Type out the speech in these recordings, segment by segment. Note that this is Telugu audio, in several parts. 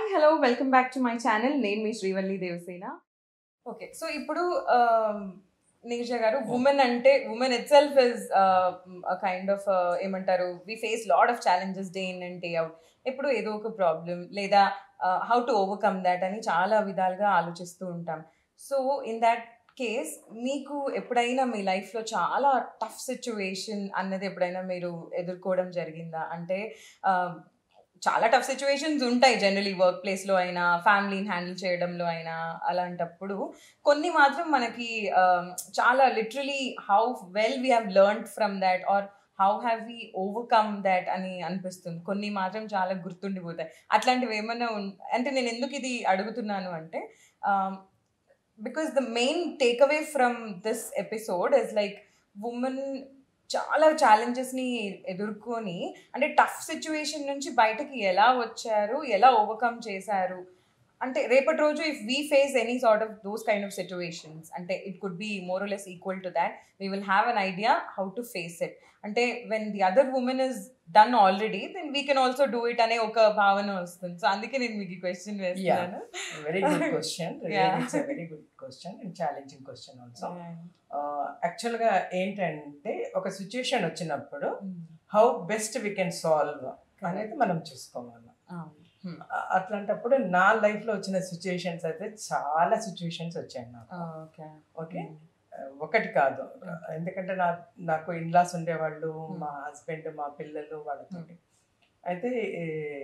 Hello welcome back to my channel నేను మీ శ్రీవల్లి దేవసేన ఓకే సో ఇప్పుడు నీరజ గారు ఉమెన్ అంటే women itself is kind of ఏమంటారు we face lot of challenges day in and day out ఎప్పుడు ఏదో ఒక ప్రాబ్లం లేదా హౌ టు ఓవర్కమ్ దాట్ అని చాలా విధాలుగా ఆలోచిస్తూ ఉంటాం సో ఇన్ దాట్ కేస్ మీకు ఎప్పుడైనా మీ లైఫ్లో చాలా టఫ్ సిచ్యువేషన్ అన్నది ఎప్పుడైనా మీరు ఎదుర్కోవడం జరిగిందా అంటే uh, చాలా టఫ్ సిచ్యువేషన్స్ ఉంటాయి జనరలీ వర్క్ ప్లేస్లో అయినా ఫ్యామిలీని హ్యాండిల్ చేయడంలో అయినా అలాంటప్పుడు కొన్ని మాత్రం మనకి um, చాలా literally how well we have learn from that or how have we overcome that అని అనిపిస్తుంది కొన్ని మాత్రం చాలా గుర్తుండిపోతాయి అట్లాంటివి ఏమైనా ఉన్- అంటే నేను ఎందుకు ఇది అడుగుతున్నాను అంటే because the main take away from this episode is like women చాలా ఛాలెంజెస్ని ఎదుర్కొని అంటే టఫ్ సిచ్యువేషన్ నుంచి బయటకి ఎలా వచ్చారు ఎలా ఓవర్కమ్ చేశారు అంటే రేపటి రోజు if we face any sort of those kind of situations అంటే it could be more less equal to that we will have an idea how to face it అంటే when the other women is done already then we can also do it అనే ఒక భావన వస్తుంది సో అందుకే నేను మీకు ఈ క్వశ్చన్ వేస్తున్నాను very good question Yeah. It's very good question and challenging question also యాక్చువల్గా ఏంటంటే ఒక సిచ్యుయేషన్ వచ్చినప్పుడు how best we can solve అనేది మనం చూసుకోవాలి అ- అట్లాంటప్పుడు నా లైఫ్లో వచ్చిన సిచ్యుయేషన్స్ అయితే చాలా సిచ్యుయేషన్స్ వచ్చాయి నాకు ఓకే ఓకే ఒకటి కాదు ఎందుకంటే నా నాకు ఇన్లాస్ ఉండేవాళ్ళు మా హస్బెండ్ మా పిల్లలు వాళ్ళతో అయితే ఈ,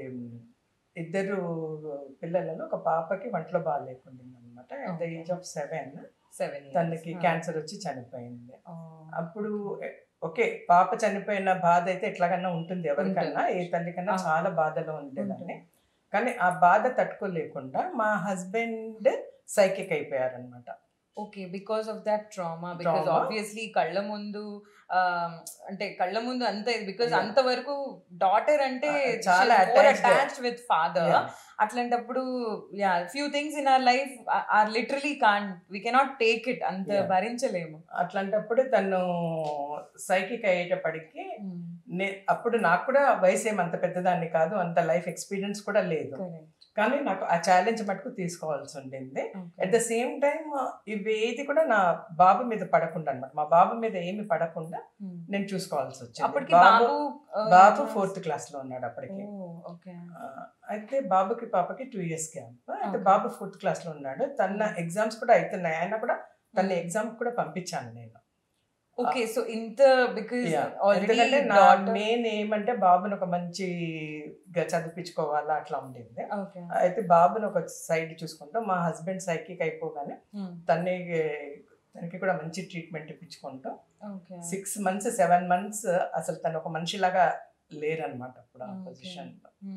ఇద్దరు పిల్లలలో ఒక పాపకి ఒంట్లో బాగాలేకుండా అనమాట at the Okay. Age of seven seven తనకి క్యాన్సర్ వచ్చి చనిపోయింది అప్పుడు ఎ- ఓకే పాప చనిపోయిన బాధ అయితే ఎట్లాగన్నా ఉంటుంది ఎవరికన్నా ఏ తల్లికన్నా ఆ. చాలా బాధలో ఉండేదాన్ని కానీ ఆ బాధ తట్టుకోలేకుండా మా హస్బెండ్ సైకిక్ అయిపోయారనమాట okay because of that trauma because Trauma. Obviously కళ్ళ ముందు um, అంటే కళ్ళ ముందు అంత బికాస్ Yeah. అంతవరకు డాటర్ అంటే Ah, చాలా attached. అటాచ్డ్ విత్ ఫాదర్ అట్లాంటప్పుడు yeah few things in our life are literally can we cannot take it అంత Yeah. భరించలేము అట్లాంటప్పుడు తను సైకిక్ అయ్యేటప్పటికి నే అప్పుడు నాకు కూడా వయసు ఏం అంత పెద్దదాన్ని కాదు అంత లైఫ్ ఎక్స్పీరియన్స్ కూడా లేదు కానీ నాకు ఆ ఛాలెంజ్ మటుకు తీసుకోవాల్సి ఉండింది అట్ ద సేమ్ టైం ఇవేది కూడా నా బాబు మీద పడకుండా అనమాట మా బాబు మీద ఏమి పడకుండా నేను చూసుకోవాల్సి వచ్చింది అప్పటికి బాబు బాబు uh, బాబు ఎంత- ఫోర్త్ క్లాస్ లో ఉన్నాడు అప్పటికి Oh, okay. ఆ, అయితే బాబుకి పాపకి టూ ఇయర్స్ గ్యాప్ అయితే Okay. బాబు ఫోర్త్ క్లాస్ లో ఉన్నాడు తన ఎగ్జామ్స్ కూడా అవుతున్నాయి ఆయన కూడా తన Hmm. ఎగ్జామ్ కూడా పంపించాను నేను ఓకే సో ఇంత బికాస్ Yeah. ఆల్రెడీ ఎందుకంటే నా మెయిన్ ఏమంటే బాబుని ఒక మంచి చదివించుకోవాలా అట్లా ఉండేది ఓకే అయితే బాబుని ఒక సైడ్ చూసుకుంటూ మా హస్బెండ్ సైకిక్ అయిపోగానే తన్ని తనకి కూడా మంచి ట్రీట్మెంట్ ఇప్పించుకుంటూ okay six months seven months అసలు తను ఒక మనిషిలాగా లేరనమాట అప్పుడు ఆ Okay. పొజిషన్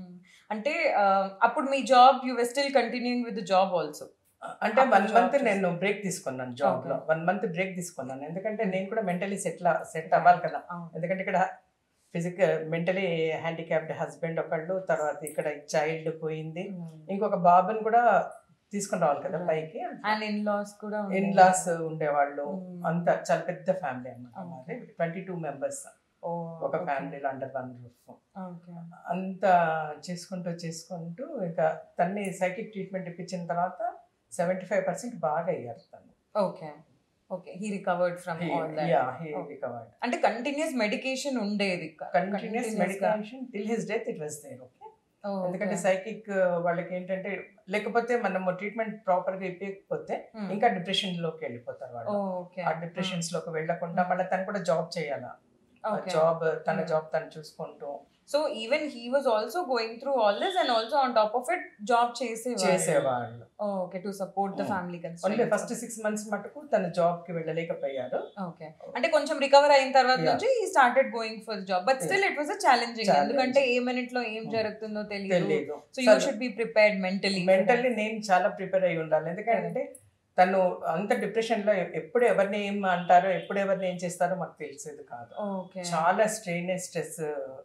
అంటే uh, అప్పుడు మీ job you were still continuing with job also అంటే అప్పుడు వన్ job మంత్ చేస్తా- నేను బ్రేక్ తీసుకున్నాను జాబ్ లో Okay. వన్ మంత్ బ్రేక్ తీసుకున్నాను ఎందుకంటే నేను కూడా మెంటలీ సెటిల్ సెట్ అవ్వాలి కదా ఎందుకంటే ఇక్కడ ఫిజికల్ మెంటలీ హ్యాండిక్యాప్డ్ హస్బెండ్ ఒకళ్ళు తర్వాత ఇక్కడ చైల్డ్ పోయింది ఇంకొక బాబుని కూడా తీసుకుని రావాలి కదా Right. పైకి అండ్ ఇన్ లాస్ కూడా ఇన్ లాస్ ఉండేవాళ్ళు Mm. అంత చాలా పెద్ద ఫ్యామిలీ అన్నమాట Okay. మాది ట్వంటీ టూ మెంబర్స్ ఒక ఫ్యామిలీలో అండర్ వన్ రూఫ్ ఓకే అంత చేసుకుంటూ చేసుకుంటూ ఇంకా తన్ని సైకిక్ ట్రీట్మెంట్ ఇప్పించిన తర్వాత సెవెంటీ ఫైవ్ పర్సెంట్ బాగా అయ్యారు తను okay okay he recovered from all that yeah he Okay. Recovered అంటే కంటిన్యూస్ మెడికేషన్ ఉండేది కంటిన్యూస్ Continuous గా. Medication till his death it was there okay Oh, ఎందుకంటే okay. సైకిక్ వాళ్ళకి ఏంటంటే లేకపోతే మనము ట్రీట్మెంట్ ప్రాపర్ గా ఇప్పకపోతే Hmm. ఇంకా డిప్రెషన్ లోకి వెళ్ళిపోతారు వాళ్ళు Oh, okay. ఆ డిప్రెషన్స్ లోకి వెళ్ళకుండా మళ్ళీ తను కూడా జాబ్ చేయాలా Okay. జాబ్ తన Hmm. జాబ్ తను చూసుకుంటూ so even he was also going through all this and also on top of it job చేసేవారు చేసేవాళ్ళు okay to support the Hmm. Family only first six months మటుకు తన జాబ్ కి వెళ్ళలేకపోయారు ఓకే అంటే కొంచెం రికవర్ అయిన తర్వాత Yeah. నుంచి ఈ started going for job but still it was a challenging Challenging. ఎందుకంటే ఏ మినిట్ లో ఏం Hmm. జరుగుతుందో తెలియదు తెలియదు so you should be prepared mentally mentally నేను చాలా ప్రిపేర్ అయి ఉండాలి ఎందుకంటే తను అంత డిప్రెషన్ లో ఎప్పుడు ఎవరిని ఏం అంటారో ఎప్పుడు ఎవరిని ఏం చేస్తారో మాకు తెలిసేది కాదు ఓకే చాలా స్ట్రెయిన్ స్ట్రెస్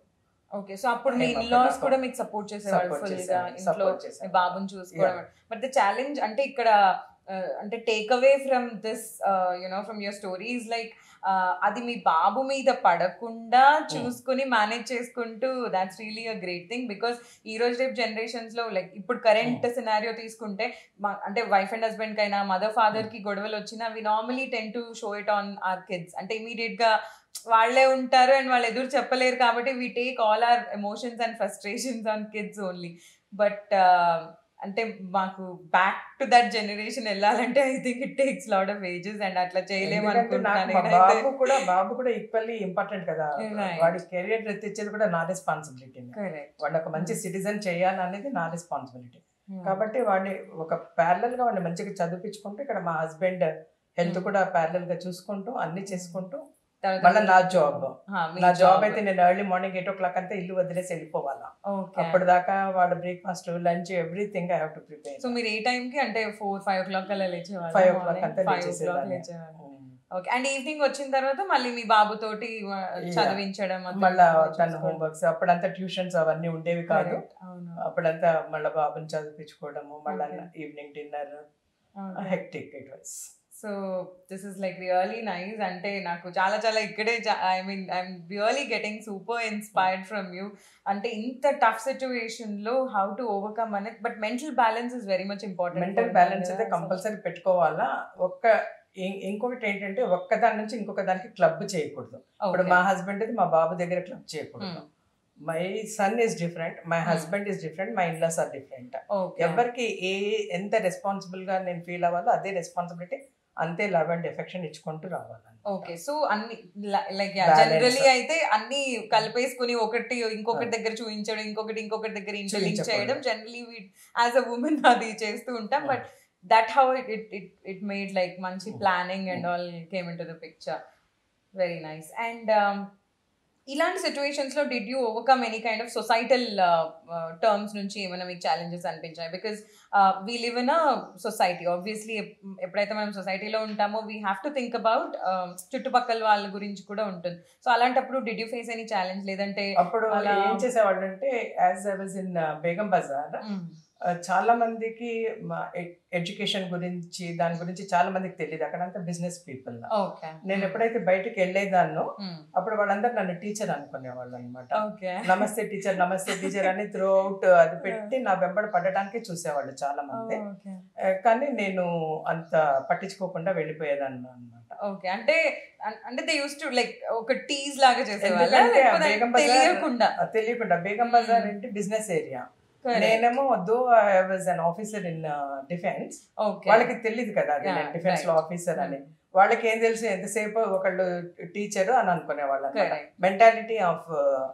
ఓకే సో అప్పుడు మీ ఏం ఇన్ లాస్ అప్పుడు కూడా మీకు సపోర్ట్ చేసేవాళ్ళు Support ఫుల్ గా చేసేవాళ్ళు. ఇంట్లో Support మీ చేసేవాళ్ళు. బాబుని చూసుకోవడం బట్ ద ఛాలెంజ్ అంటే ఇక్కడ అంటే take away from this you know from your stories like అది మీ బాబు మీద పడకుండా చూసుకుని మేనేజ్ చేసుకుంటూ that's really a great thing because ఈ రోజు రేపు జనరేషన్స్ లో లైక్ ఇప్పుడు కరెంట్ సినారియో తీసుకుంటే మా- అంటే వైఫ్ అండ్ హస్బెండ్ కైనా మదర్ ఫాదర్ కి గొడవలు వచ్చినా we normally tend to show it on our kids అంటే ఇమీడియట్ గా వాళ్ళే ఉంటారు అండ్ వాళ్ళు ఎదురు చెప్పలేరు కాబట్టి we take all our emotions and frustrations on kids only but అంటే మాకు బ్యాక్ టు దట్ జనరేషన్ వెళ్ళాలంటే I think it takes lot of ages and అట్లా చేయలేము ఎందుకంటే నాకు అనుకుంటున్నాను మా నేనైతే. బాబు కూడా బాబు కూడా ఈక్వల్లీ ఇంపార్టెంట్ కదా Right. వాడి కెరియర్ తెచ్చేది కూడా నా రెస్పాన్సిబిలిటీ Correct. వాడిని ఒక మంచి సిటిజన్ చేయాలనేది నా రెస్పాన్సిబిలిటీ Hmm. కాబట్టి వాడిని ఒక ప్యారలల్ గా వాడిని మంచిగా చదివించుకుంటూ ఇక్కడ మా హస్బెండ్ హెల్త్ Hmm. కూడా ప్యారలల్ గా చూసుకుంటూ అన్ని చేసుకుంటూ తర్వాత మళ్ళీ నా జాబ్ హా, మీ నా జాబ్ అయితే నేను early morning eight o'clock అంతా ఇల్లు వదిలేసి వెళ్ళిపోవాలా Okay. అప్పుడు దాకా వాళ్ళ breakfast lunch everything I have to prepare so మీరు ఏ టైం కి అంటే ఫోర్ ఫైవ్ ఓ క్లాక్ అలా లేచేవాళ్ళు Five o'clock అంతా ఫైవ్ ఓ క్లాక్ లేచేసేదాన్ని. లేచేవాళ్ళు ఓకే అండ్ ఈవినింగ్ వచ్చిన తర్వాత మళ్ళీ మీ బాబు తోటి ఆ, Yeah. చదివించడం అతను మళ్ళా తన చూసుకోవడం. హోంవర్క్స్ అప్పుడంతా ట్యూషన్స్ అవన్నీ ఉండేవి కాదు Correct. అవును అప్పుడంతా మళ్ళీ బాబుని చదివించుకోవడము మళ్ళీ Okay. Evening dinner Okay. Hectic it was so this is like really nice అంటే నాకు చాలా చాలా ఇక్కడే I mean I'm really getting super inspired from you అంటే ఇంత టఫ్ సిచ్యువేషన్ లో హౌ టు ఓవర్కమ్ అనేది but mental balance is very much important mental balance అయితే కంపల్సరీ పెట్టుకోవాలా ఒక్క ఇం- ఇంకొకటి ఏంటంటే ఒక్క దాని నుంచి ఇంకొక దానికి క్లబ్ చేయకూడదు ఇప్పుడు మా హస్బెండ్ మా బాబు దగ్గర క్లబ్ చేయకూడదు my son is different my Hmm. Husband is different my in laws are different okay ఎవరికి ఏ ఎంత రెస్పాన్సిబుల్ గా నేను ఫీల్ అవ్వాలో అదే రెస్పాన్సిబిలిటీ అంతే లవ్ అండ్ ఎఫెక్షన్ ఇచ్చుకుంటూ రావాలి ఓకే సో అన్ని లైక్ Balance. జనరలీ అయితే అన్ని కలిపేసుకుని ఒకటి ఇంకొకటి Ah. దగ్గర చూపించడం ఇంకొకటి ఇంకొకటి దగ్గర ఇంటర్లింక్ చూపించకూడదు. చేయడం జనరలీ యాజ్ అ ఉమెన్ అది చేస్తూ ఉంటాం but that how it it it it made like మంచి Mm. Planning and Mm. All came in to the picture very nice and ఇలాంటి సిచ్యువేషన్స్ లో did you overcome any kind of societal terms నుంచి ఏమైనా మీకు ఛాలెంజెస్ అనిపించాయి because we live in a society obviously ఎప్పుడైతే మనం సొసైటీలో ఉంటామో we have to think about చుట్టుపక్కల వాళ్ళ గురించి కూడా ఉంటుంది సో అలాంటప్పుడు did you face any challenge లేదంటే అప్పుడు అలా- ఏం చేసేవాళ్ళు అంటే as I was in Begum Bazar చాలా మందికి ఎడ్యుకేషన్ గురించి దాని గురించి చాలా మందికి తెలియదు అక్కడంతా బిజినెస్ పీపుల్ ఓకే నేను ఎప్పుడైతే బయటకు వెళ్ళేదాన్నో అప్పుడు వాళ్ళందరూ నన్ను టీచర్ అనుకునేవాళ్ళు అనమాట ఓకే నమస్తే టీచర్ నమస్తే టీచర్ అని త్రూ అవుట్ అది పెట్టి నా వెంబడి పడడానికి చూసేవాళ్ళు చాలా మంది ఓకే ఆ, కానీ నేను అంత పట్టించుకోకుండా వెళ్ళిపోయేదాన్ని అనమాట ఓకే అంటే అన్- అంటే దే యూస్ టు లైక్ ఒక టీజ్ లాగా చేసేవాళ్ళ ఎందుకంటే ఆ లేకపోతే బేగం బజార్ తెలియకుండా తెలియకుండా బేగం బజార్ అంటే బిజినెస్ ఏరియా Correct. నేనేమో though I was an officer in defence okay వాళ్ళకి తెలియదు కదా అది Yeah, నేను డిఫెన్స్ లో right. ఆఫీసర్ అని వాళ్ళకి ఏం తెలుసు ఎంతసేపు ఒకళ్ళు టీచర్ అని అనుకునేవాళ్ళు అనమాట Correct. మెంటాలిటీ ఆఫ్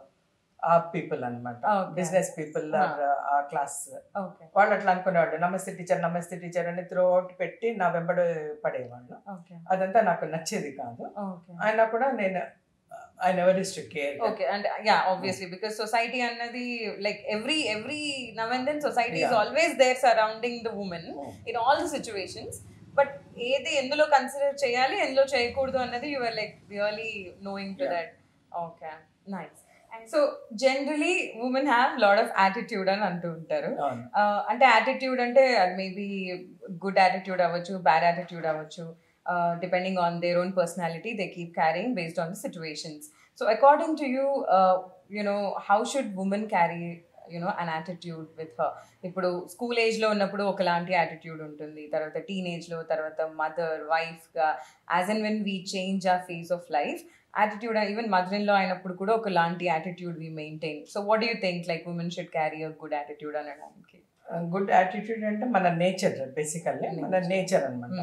ఆ పీపుల్ అన్నమాట Okay. బిజినెస్ పీపుల్ ఆ క్లాస్ ఓకే వాళ్ళు అట్లా అనుకునేవాళ్ళు నమస్తే టీచర్ నమస్తే టీచర్ అని త్రూ అవుట్ పెట్టి నా వెంబడి పడేవాళ్ళు ఓకే అదంతా నాకు నచ్చేది కాదు ఓకే అయినా కూడా నేను I never is to care okay and yeah obviously because society అన్నది like every every now and then society is Yeah. Always there surrounding the women in all the situations but ఏది ఎందులో కన్సిడర్ చేయాలి ఎందులో చేయకూడదు అన్నది you are like really knowing to Yeah. That okay nice and so generally women have lot of attitude అని అంటూ ఉంటారు అవును Uh, అంటే యాటిట్యూడ్ అంటే మేబీ గుడ్ యాటిట్యూడ్ అవ్వచ్చు బ్యాడ్ యాటిట్యూడ్ అవ్వచ్చు depending on their own personality they keep carrying based on the situations so according to you you know how should women carry you know an attitude with her ఇప్పుడు స్కూల్ ఏజ్లో ఉన్నప్పుడు ఒకలాంటి యాటిట్యూడ్ ఉంటుంది తర్వాత టీనేజ్లో తర్వాత మదర్ వైఫ్గా as and when we change a phase of life attitude even mother in law అయినప్పుడు కూడా ఒకలాంటి attitude we maintain so what you think like women should carry a good attitude అనడానికి గుడ్ యాటిట్యూడ్ అంటే మన నేచర్ బేసికల్లీ మన నేచర్ అనమాట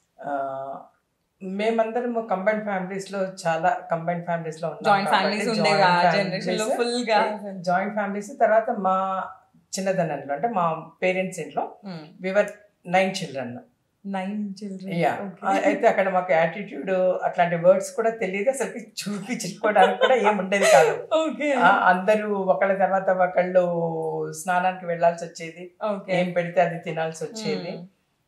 మేమందరం కంబైన్ ఫ్యామిలీస్ లో చాలా కంబైన్ ఫ్యామిలీస్ లో జాయింట్ ఫ్యామిలీస్ ఉండేవి ఆ జనరేషన్ లో ఫుల్ గా జాయింట్ ఫ్యామిలీస్ తర్వాత మా చిన్నదనంలో అంటే మా పేరెంట్స్ ఇంట్లో we were nine children nine children yeah అయితే అక్కడ మాకు యాటిట్యూడ్ అట్లాంటి వర్డ్స్ కూడా తెలియదు అసలు చూపించుకోవడానికి కూడా ఏం ఉండేది కాదు ఓకే ఆ, అందరూ ఒకళ్ళ తర్వాత ఒకళ్ళు స్నానానికి వెళ్ళాల్సి వచ్చేది ఓకే ఏం పెడితే అది తినాల్సి వచ్చేది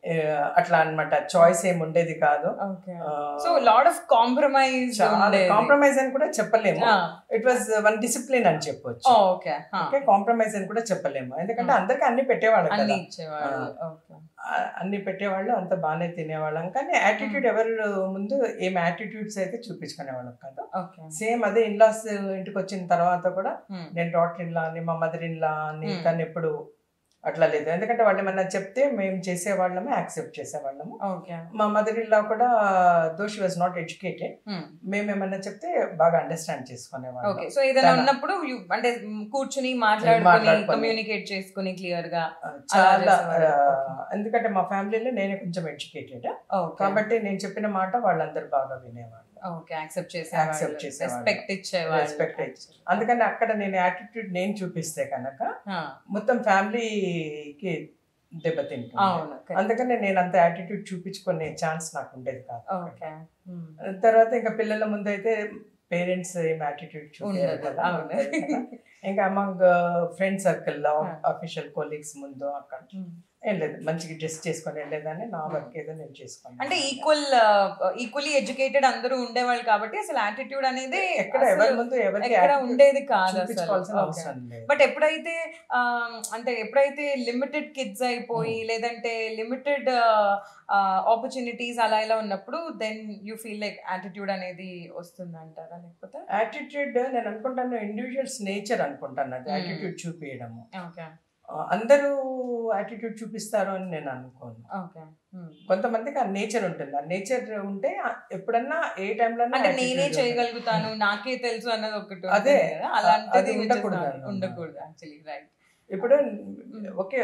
ఏ, అట్లా అన్నమాట చాయిస్ ఏమి ఉండేది కాదు okay ah, so lot of compromise చాలా కాంప్రమైజ్ అని కూడా చెప్పలేము ఇట్ వాజ్ వన్ డిసిప్లిన్ అని చెప్పొచ్చు ఓకే ఓకే కాంప్రమైజ్ అని కూడా చెప్పలేము ఎందుకంటే అందరికి అన్ని పెట్టేవాళ్ళు అన్ని కదా ఇచ్చేవాళ్ళు ఓకే ఆ, అన్ని పెట్టేవాళ్ళు అంత బాగానే తినేవాళ్ళం కానీ యాటిట్యూడ్ ఎవరు ముందు ఏం యాటిట్యూడ్స్ అయితే చూపించుకునేవాళ్ళం కాదు ఓకే సేమ్ అదే ఇన్లాస్ ఇంటికి వచ్చిన తర్వాత కూడా నేను డాక్టర్ ఇన్లా అని మా మదర్ ఇన్లా అని Hmm. కానీ ఎప్పుడు అట్లా లేదు ఎందుకంటే వాళ్ళు ఏమన్నా చెప్తే మేము చేసేవాళ్ళము యాక్సెప్ట్ చేసేవాళ్ళము ఓకే మా మదర్ ఇన్లా కూడా though she was not educated మేము ఏమన్నా చెప్తే బాగా అండర్స్టాండ్ చేసుకునేవాళ్ళం ఓకే సో ఏదైనా చాలా. ఉన్నప్పుడు you- అంటే మ్, కూర్చుని మాట్లాడుకొని మాట్లాడుకొని. కమ్యూనికేట్ చేసుకుని క్లియర్ గా ఆ, చాలా చేసేవాళ్ళు. ఆ, ఎందుకంటే మా ఫ్యామిలీలో నేనే కొంచెం ఎడ్యుకేటెడ్ ఓకే కాబట్టి నేను చెప్పిన మాట వాళ్ళందరూ బాగా వినేవాళ్ళు ఓకి యాక్సెప్ట్ Accept చేసేవాళ్ళు చేసేవాళ్ళు. రెస్పెక్ట్ ఇచ్చేవాళ్ళు Respect ఇచ్చే- అందుకని అక్కడ నేను యాటిట్యూడ్ నేను చూపిస్తే కనుక ఆ, మొత్తం ఫ్యామిలీకి దెబ్బతింటుంది అవును correct. అందుకని నేను అంత యాటిట్యూడ్ చూపించుకునే ఛాన్స్ నాకు ఉండేది కాదు ఓకే మ్, తర్వాత ఇంకా పిల్లల ముందు అయితే పేరెంట్స్ ఏం యాటిట్యూడ్ చూపించారు ఉండదు కదా అవును ఉండదు కదా. ఇంకా అమంగ్ ఫ్రెండ్ సర్కిల్లో Ah. అఫీషియల్ కొలీగ్స్ ముందు అక్కడ మ్. ఏం లేదు మంచిగా డ్రెస్ చేసుకొని వెళ్ళేదాన్ని నా వర్క్ ఏదో నేను చేసుకున్నాను అంటే ఈక్వల్ ఈక్వల్లీ ఎడ్యుకేటెడ్ అందరూ ఉండేవాళ్ళు కాబట్టి అసలు యాటిట్యూడ్ అనేది ఎక్కడ అసలు ఎవరి ముందు ఎవరికి ఎక్కడ attitude ఉండేది కాదు చూపించుకోవాల్సిన అసలు అవసరం లేదు బట్ ఎప్పుడైతే ఆ, అంటే ఎప్పుడైతే లిమిటెడ్ కిడ్స్ అయిపోయి లేదంటే లిమిటెడ్ ఆపర్చునిటీస్ అలా ఇలా ఉన్నప్పుడు then you feel like attitude అనేది వస్తుంది అంటారా లేకపోతే యాటిట్యూడ్ నేను అనుకుంటాను ఇండివిజువల్స్ నేచర్ అనుకుంటాను అది Hmm. యాటిట్యూడ్ చూపించడము ఓకే ఆ, అందరూ యాటిట్యూడ్ చూపిస్తారు అని నేను అనుకోను ఓకే కొంతమందికి ఆ నేచర్ ఉంటుంది ఆ నేచర్ ఉంటే ఆ- ఎప్పుడన్నా ఏ టైంలో అంటే నేనే చేయగలుగుతాను నాకే తెలుసు అన్నది ఒకటి ఉంటుంది అదే, కదా, అలాంటిది అది which is ఉండకూడదు not- అన్నమాట. ఉండకూడదు యాక్చువల్లీ రైట్ ఇప్పుడు okay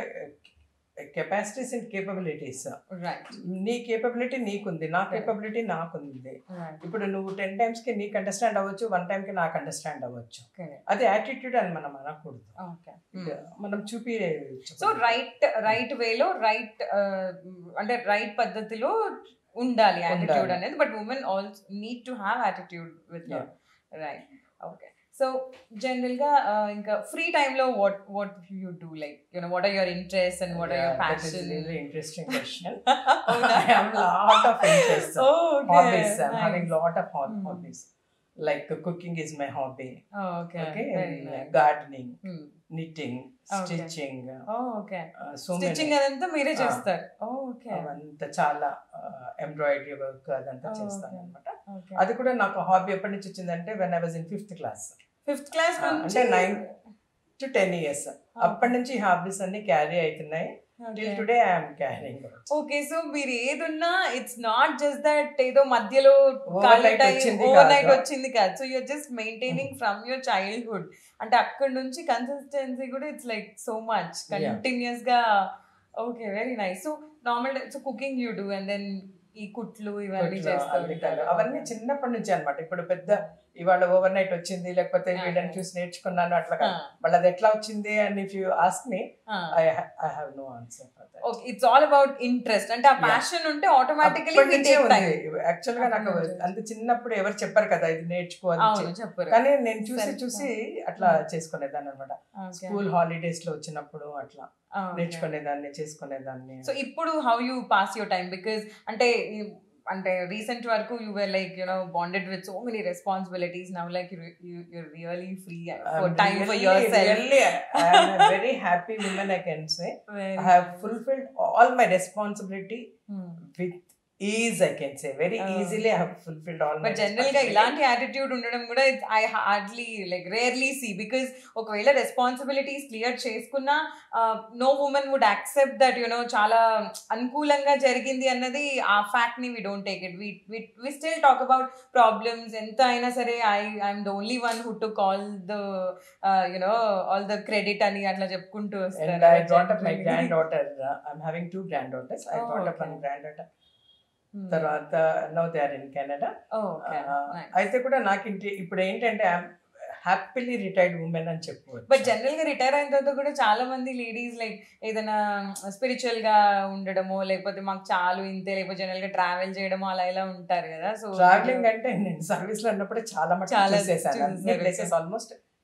capacities and capabilities right నీ కేపబిలిటీ నీకుంది నా కేపబిలిటీ నాకుంది రైట్ ఇప్పుడు నువ్వు టెన్ టైమ్స్ కి నీకు అండర్స్టాండ్ అవ్వచ్చు వన్ టైం కి నాకు అండర్స్టాండ్ అవ్వచ్చు అది యాటిట్యూడ్ అని మనం అనకూడదు ఓకే మనం చూపి సో రైట్ రైట్ వేలో రైట్ అంటే రైట్ పద్ధతిలో ఉండాలి యాటిట్యూడ్ ఉండాలి. అనేది but women also need to have attitude with Yeah. Right okay so general గా uh, ఇంకా ఫ్రీ టైమ్ లో what what you do like you know what are your interest and what are your passion interesting question అవునా? I have lot of interests. hobbies. I'm having lot of ho- Hmm. hobbies. Like uh, cooking is my hobby. Okay Okay, very and, uh, nice gardening, knitting, Okay. stitching. Okay Uh, so stitching many. అదంతా మీరే Ah. చేస్తారు ఓకే అవంతా చాలా ఎంబ్రాయిడరీ వర్క్ అదంతా Oh, చేస్తాను okay. అనమాట ఓకే అది కూడా నాకు హాబీ ఎప్పటి నుంచి వచ్చిందంటే when I was in fifth class fifth class Ah, నుంచి అంటే nine టు టెన్ ఇయర్స్ అప్పటి నుంచి హాబీస్ అన్ని క్యారీ అవుతున్నాయి till today I'm carrying okay so మీరు ఏదున్నా ఇట్స్ నాట్ జస్ట్ దట్ ఏదో మధ్యలో Overnight వచ్చింది ఓవర్ నైట్ కాదు. వచ్చింది కాదు so you're just maintaining from your childhood అంటే అక్కడ నుంచి కన్సిస్టెన్సీ కూడా it's like so much Yeah. Continuous గా okay very nice so normal so cooking you do and then ఈ కుట్లు ఇవన్నీ కుట్లు, చేస్తూ అల్లికలు, ఉంటారు అవన్నీ చిన్నప్పటి నుంచి అన్నమాట ఇప్పుడు పెద్ద ఇవాళ ఓవర్ నైట్ వచ్చింది లేకపోతే Ah. వీళ్ళని చూసి నేర్చుకున్నాను అట్లా కాదు. మళ్ళీ అది ఎట్లా వచ్చింది అని if you ask me I I have no answer for that okay it's all about interest అంటే ఆ Yeah. ప్యాషన్ ఉంటే ఆటోమేటికలీ అప్పటి నుంచే ఉంది యాక్చువల్ గా నాకు అప్పటి నుంచే. అంత చిన్నప్పుడు ఎవరు చెప్పారు కదా ఇది నేర్చుకో అది అవును చెయ్యి. చెప్పరు కానీ నేను చూసి Self- చూసి అట్లా చేసుకునేదాన్ని అనమాట స్కూల్ హాలిడేస్ లో వచ్చినప్పుడు అట్లా నేర్చుకునేదాన్ని చేసుకునేదాన్ని సో ఇప్పుడు how you pass your time because అంటే ఈ- అంటే రీసెంట్ వరకు you were like you know bonded with so many responsibilities now like you really free for time for yourself very happy women I can say I have fulfilled all my responsibility with ease, I can say. Very Oh. easily, I have fulfilled all my but general గా responsibility. ఇలాంటి యాటిట్యూడ్ ఉండడం కూడా I hardly like rarely see because ఒకవేళ రెస్పాన్సిబిలిటీస్ క్లియర్ చేసుకున్నా no women would accept that you know చాలా అనుకూలంగా జరిగింది అన్నది ఆ ఫ్యాక్ట్ ని we don't take it we still talk about problems ఎంత అయినా సరే I I'm the only one who to call the you know all the credit అని అట్లా చెప్పుకుంటూ And I brought up my వస్తారు granddaughter. Uh, I'm having two granddaughters. I Oh, brought up okay. one granddaughter. తర్వాత no they are in Canada okay అయితే కూడా నాకు ఇంటి ఇప్పుడు ఏంటంటే హ్యాపీలీ రిటైర్డ్ ఉమెన్ అని చెప్పవచ్చు బట్ జనరల్ గా రిటైర్ అయిన తర్వాత కూడా చాలా మంది లేడీస్ లైక్ ఏదైనా స్పిరిచువల్ గా ఉండడమో లేకపోతే మాకు చాలు ఇంతే లేకపోతే జనరల్ గా ట్రావెల్ చేయడమో అలా ఇలా ఉంటారు కదా సో ట్రావెలింగ్ అంటే నేను సర్వీస్ లో ఉన్నప్పుడు చాలా మటుకు చాలా చూసేసాను అన్ని చూసేసారు. ప్లేసెస్ ఆల్మోస్ట్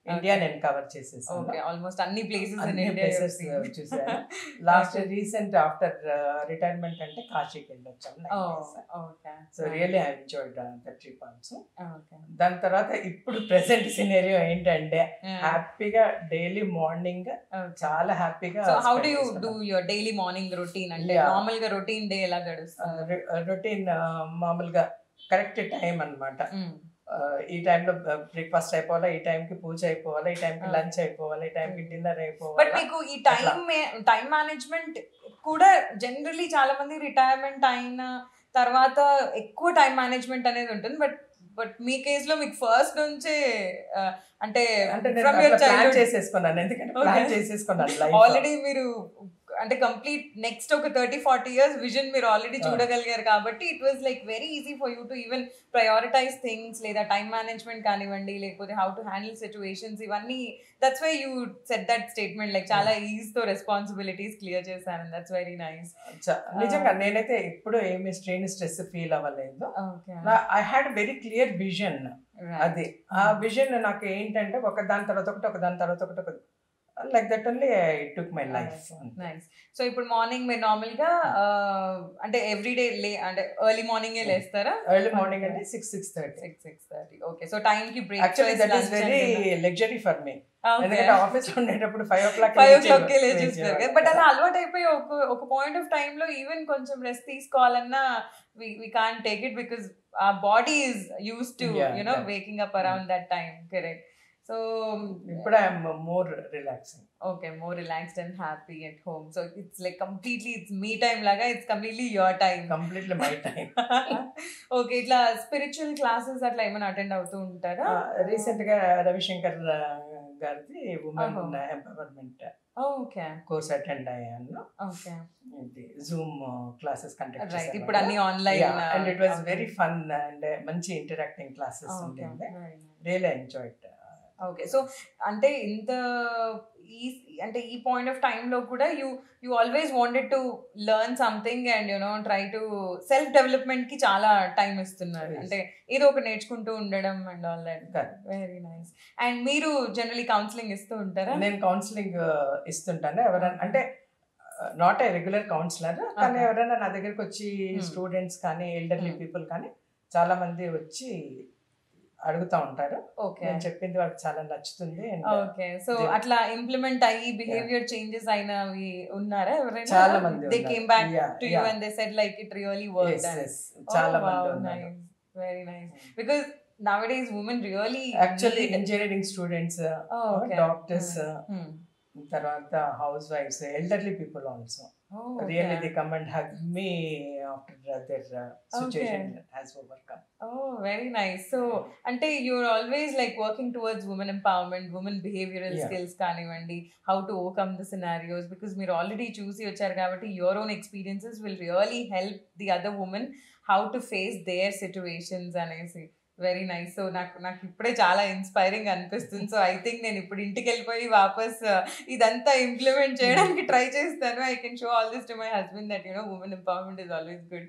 ఇండియా నేను కవర్ చేసేసాను ఓకే ఆల్మోస్ట్ అన్ని ప్లేసెస్ ఇన్ అన్ని ఇండియా ప్లేసెస్ చూసాను last Okay. Recent after retirement అంటే కాశీకి వెళ్ళొచ్చాము okay so really I enjoyed the trip also okay దాని తర్వాత ఇప్పుడు ప్రెసెంట్ సినేరియో ఏంటంటే హ్యాపీగా డైలీ మార్నింగ్ చాలా హ్యాపీగా so how do you do your daily morning routine అంటే Yeah. నార్మల్ గా రొటీన్ డే ఎలా గడుస్తుంది రొటీన్ మామూలుగా కరెక్ట్ టైం అన్నమాట ఆ, ఈ టైంలో బ్రేక్ఫాస్ట్ అయిపోవాలా ఈ టైంకి పూజ అయిపోవాలా ఈ టైంకి Ah. లంచ్ అయిపోవాలా ఈ టైంకి Mm. డిన్నర్ బట్ అయిపోవాలా మీకు ఈ టైం టైం మేనేజ్మెంట్ కూడా జనరలీ చాలా మంది రిటైర్మెంట్ అయిన తర్వాత ఎక్కువ టైం మేనేజ్మెంట్ అనేది ఉంటుంది బట్ బట్ మీ కేస్ లో మీకు ఫస్ట్ నుంచే ఆ, అంటే అంటే నేను from your ప్లాన్ childhood- చేసేసుకున్నాను ఎందుకంటే ప్లాన్ Okay. చేసేసుకున్నాను లైఫ్ ఆల్రెడీ మీరు అంటే కంప్లీట్ నెక్స్ట్ ఒక థర్టీ ఫార్టీ ఇయర్స్ విజన్ మీరు ఆల్రెడీ Ah. చూడగలిగారు కాబట్టి it was like very easy for you to even prioritise things లేదా టైం మేనేజ్మెంట్ కానివ్వండి లేకపోతే హౌ టు హ్యాండిల్ సిచ్యువేషన్స్ ఇవన్నీ that's why you set that statement like చాలా ఈజీ తో రెస్పాన్సిబిలిటీస్ క్లియర్ చేశాను దట్స్ వెరీ నైస్ నిజంగా నేనైతే ఎప్పుడు ఏమి స్ట్రెయిన్ స్ట్రెస్ ఫీల్ అవ్వలేదు okay I had very clear vision అది ఆ విజన్ నాకు ఏంటంటే ఒక దాని తర్వాత ఒకటి ఒక దాని తర్వాత ఒకటి ఒకటి like that only I took my life nice so ఇప్పుడు మార్నింగ్ మీరు నార్మల్ గా ఆ, అంటే ఎవ్రీడే లే అంటే ఎర్లీ మార్నింగ్ లేస్తారా ఎర్లీ మార్నింగ్ అంటే six six thirty six six thirty okay so time కి actually that is very luxury for me ఎందుకంటే ఆఫీస్ లో ఉండేటప్పుడు five o'clock five o'clock కి లేచేస్తారు కదా బట్ అలా అలవాటు అయిపోయి ఒక ఒక పాయింట్ ఆఫ్ టైమ్ లో ఈవెన్ కొంచెం రెస్ట్ తీసుకోవాలన్నా we can take it because a body is used to Yeah, you know yeah. Waking up around that time correct so ఇప్పుడు I'm more relaxing okay more relaxed and happy at home so it's like completely it's me time లాగా it's completely your time completely my time okay ఇట్లా స్పిరిచువల్ క్లాసెస్ అట్లా ఏమైనా అటెండ్ అవుతూ ఉంటారా రీసెంట్ గా రవిశంకర్ గారిది women Oh. Empowerment okay course attend అయ్యాను ఓకే ఇది జూమ్ క్లాసెస్ కండక్ట్ రైట్ ఇప్పుడు అన్ని online and it was very fun and మంచి ఇంటరాక్టింగ్ క్లాసెస్ ఉండింది రియల్ ఎంజాయ్డ్ ఓకే సో అంటే ఇంత ఈ అంటే ఈ పాయింట్ ఆఫ్ టైమ్ లో కూడా you you always wanted to learn something and you know try to self development కి చాలా టైం ఇస్తున్నారు Yes. అంటే ఏదో ఒక నేర్చుకుంటూ ఉండడం and all that Correct. Very nice and మీరు జనరలీ కౌన్సిలింగ్ ఇస్తూ ఉంటారా నేను కౌన్సిలింగ్ ఇస్తుంటాను ఎవరైనా అంటే నాట్ ఏ రెగ్యులర్ కౌన్సిలర్ కానీ Okay. ఎవరైనా నా దగ్గరికి వచ్చి Hmm. స్టూడెంట్స్ కానీ ఎల్డర్లీ Hmm. పీపుల్ కానీ చాలా మంది వచ్చి అడుగుతా ఉంటారు ఓకే నేను చెప్పింది వాళ్ళకి చాలా నచ్చుతుంది and ఓకే సో They- అట్లా ఇంప్లిమెంట్ అయ్యి బిహేవియర్ చేంజెస్ అయినవి ఉన్నారా ఎవరైనా చాలా మంది దే ఉన్నారు. Came back Yeah, to you yeah. And they said like it really Yes, work yes. చాలా మంది ఉన్నారు very nice because nowadays women really actually need- engineering students Oh, okay. Doctors Hmm. తర్వాత house wives elderly people also Oh, really okay. They come and hug me after their situation has overcome Oh, very nice. So, అంటే you're always like working towards women empowerment, women behavioral Yeah. skills కానివ్వండి how to overcome the scenarios because మీరు already చూసి వచ్చారు కాబట్టి your own experiences will really help the other woman how to face their situations అనేసి వెరీ నైస్ సో నాకు నాకు ఇప్పుడే చాలా ఇన్స్పైరింగ్ అనిపిస్తుంది సో ఐ థింక్ నేను ఇప్పుడు ఇంటికి వెళ్ళిపోయి వాపస్ uh, ఇదంతా ఇంప్లిమెంట్ చేయడానికి ట్రై చేస్తాను I can show all this to my husband that you know women empowerment is always good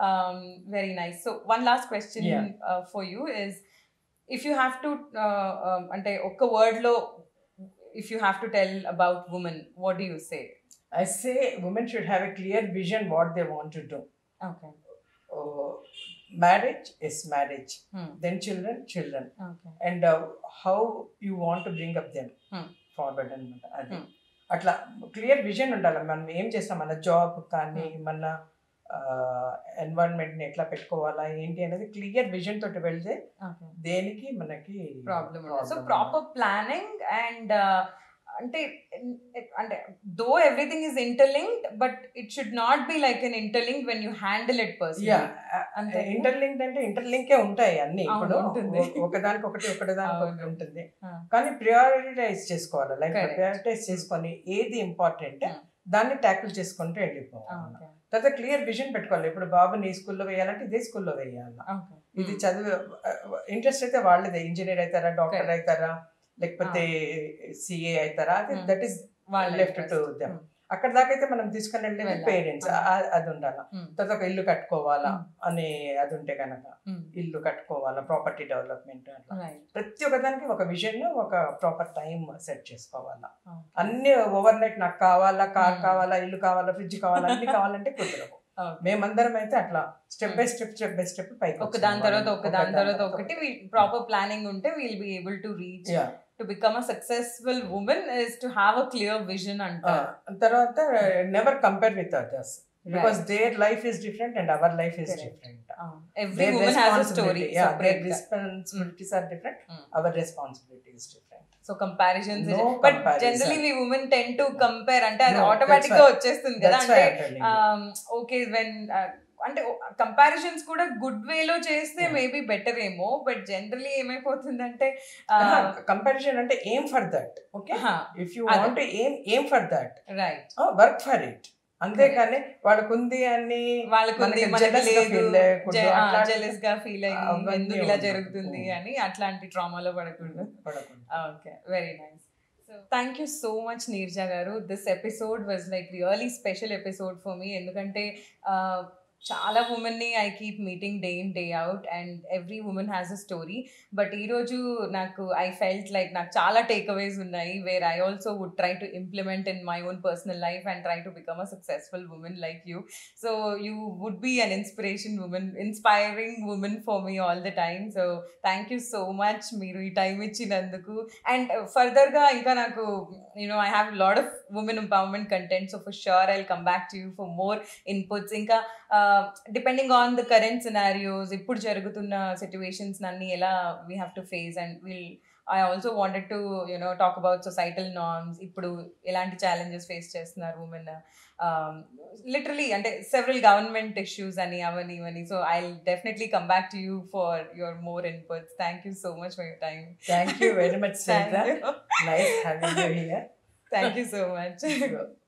very nice so one last question Yeah. For you is if you have to అంటే ఒక్క వర్డ్లో if you have to tell about women what do you say I say women should have a clear vision what they want to do. Okay Oh, marriage is marriage, then children, children, okay and uh, how you want to bring up them Hmm. forward అనమాట అది Hmm. అట్లా క్లియర్ విజన్ ఉండాలి మనం ఏం చేస్తాం మన జాబ్ కానీ మన ఎన్వైరన్మెంట్ ని ఎట్లా పెట్టుకోవాలా ఏంటి అనేది క్లియర్ విజన్ తోటి వెళ్తే ఓకే దేనికి మనకి problem so problem proper planning and అంటే అంటే though everything is interlinked but it should not be like an interlink when you handle it yeah person అంతే ఇంటర్లింక్ అంటే ఇంటర్లింకే ఉంటాయి అన్ని అవును, ఇప్పుడు ఉంటుంది. ఒ- ఒకదానికి ఒకటి ఒకదానికి ఒకటి అవును. ఉంటుంది ఆ. కానీ ప్రియారిటైజ్ చేసుకోవాలి లైక్ Correct. ప్రియారిటైజ్ చేసుకొని ఏది ఇంపార్టెంట్ Hmm. దాన్ని ట్యాకిల్ చేసుకుంటూ వెళ్ళిపోవాలి తర్వాత క్లియర్ విజన్ పెట్టుకోవాలి ఇప్పుడు బాబుని ఈ స్కూల్లో వేయాలంటే ఇదే స్కూల్లో వేయాలి ఇది చదివి ఇంట్రెస్ట్ అయితే వాళ్ళదే ఇంజనీర్ అవుతారా డాక్టర్ Correct. అవుతారా లేకపోతే సిఏ అవుతారా అది Hmm. దట్ ఈస్ వాళ్ళ లెఫ్ట్ టు దెమ్ అక్కడ దాకా అయితే మనం తీసుకుని వెళ్ళేది వెళ్ళాలి. పేరెంట్స్ అది ఉండాలి Hmm. తర్వాత ఒక ఇల్లు కట్టుకోవాలా Hmm. అని అది ఉంటే కనుక Hmm. ఇల్లు కట్టుకోవాలా ప్రాపర్టీ డెవలప్మెంట్ అట్లా Right. ప్రతి ఒక్కదానికి ఒక విజన్ ఒక ప్రాపర్ టైం సెట్ చేసుకోవాలా Okay. అన్ని ఓవర్ నైట్ నాకు కావాలా కార్ Hmm. కావాలా ఇల్లు కావాలా ఫ్రిడ్జ్ కావాలా అన్ని కావాలంటే కుదరవు Okay. మేమందరం అయితే అట్లా step by step step by step పైకి ఒక దాని తర్వాత ఒక దాని తర్వాత ఒకటి ప్రాపర్ ప్లానింగ్ ఉంటే will be able to reach to become a successful women is to have a clear vision అంటారు తర్వాత never compare with others because their life is different and our life is Correct. Different every women has a story responsibilities are different Mm. Our responsibility is different so comparisons No but comparison. Generally we women tend to compare అంటే అది No, that's ఆటోమేటిక్ గా why- వచ్చేస్తుంది కదా దట్స్ వై అంటే ఓకే వెన్ అంటే కంపారిజన్స్ కూడా గుడ్ వేలో చేస్తే Yeah. మేబీ బెటర్ ఏమో బట్ జనరలీ ఏమైపోతుందంటే కంపారిజన్ అంటే ఏం for that okay if you అదే. వాంట్ ఏం ఏం for that right work for it అంతేకాని వాళ్ళకు ఉంది అని వాళ్ళకు ఉంది, మనకి మనకి jealous గా లేదు feel లేకూడదు. అట్లాంటి- జెలస్ గా ఫీల్ అయ్యి అవన్నీ ఎందుకు ఇలా ఉండదు. జరుగుతుంది Mm. అని అట్లాంటి ట్రామాలో పడకూడదు పడకుండా. Okay very nice so thank you so much Neerja గారు this episode was like really special episode for me ఎందుకంటే uh, చాలా ఉమెన్ని I keep meeting day in day out and every women has a story but ఈరోజు నాకు ఐ ఫెల్ట్ లైక్ నాకు చాలా టేక్ అవేస్ ఉన్నాయి where I also would try to implement in my own personal life and try to become a successful women like you so you would be an inspiration women inspiring women for me all the time so thank you so much మీరు ఈ టైం ఇచ్చినందుకు అండ్ ఫర్దర్గా ఇంకా నాకు you know I have lot of women empowerment content so for sure I come back to you for more inputs ఇంకా depending on the current scenarios ఇప్పుడు జరుగుతున్న సిచ్యువేషన్స్ అన్ని ఎలా we have to face and will I also wanted to you know talk about societal norms ఇప్పుడు ఎలాంటి ఛాలెంజెస్ ఫేస్ చేస్తున్నారు ఉమెన్ లిటరలీ అంటే సెవరల్ గవర్నమెంట్ ఇష్యూస్ అని అవని ఇవని so I definitely come back to you for your more inputs thank you so much for your time Thank you very much, thank Sandra. You Nice having you here. Thank you so much Sure.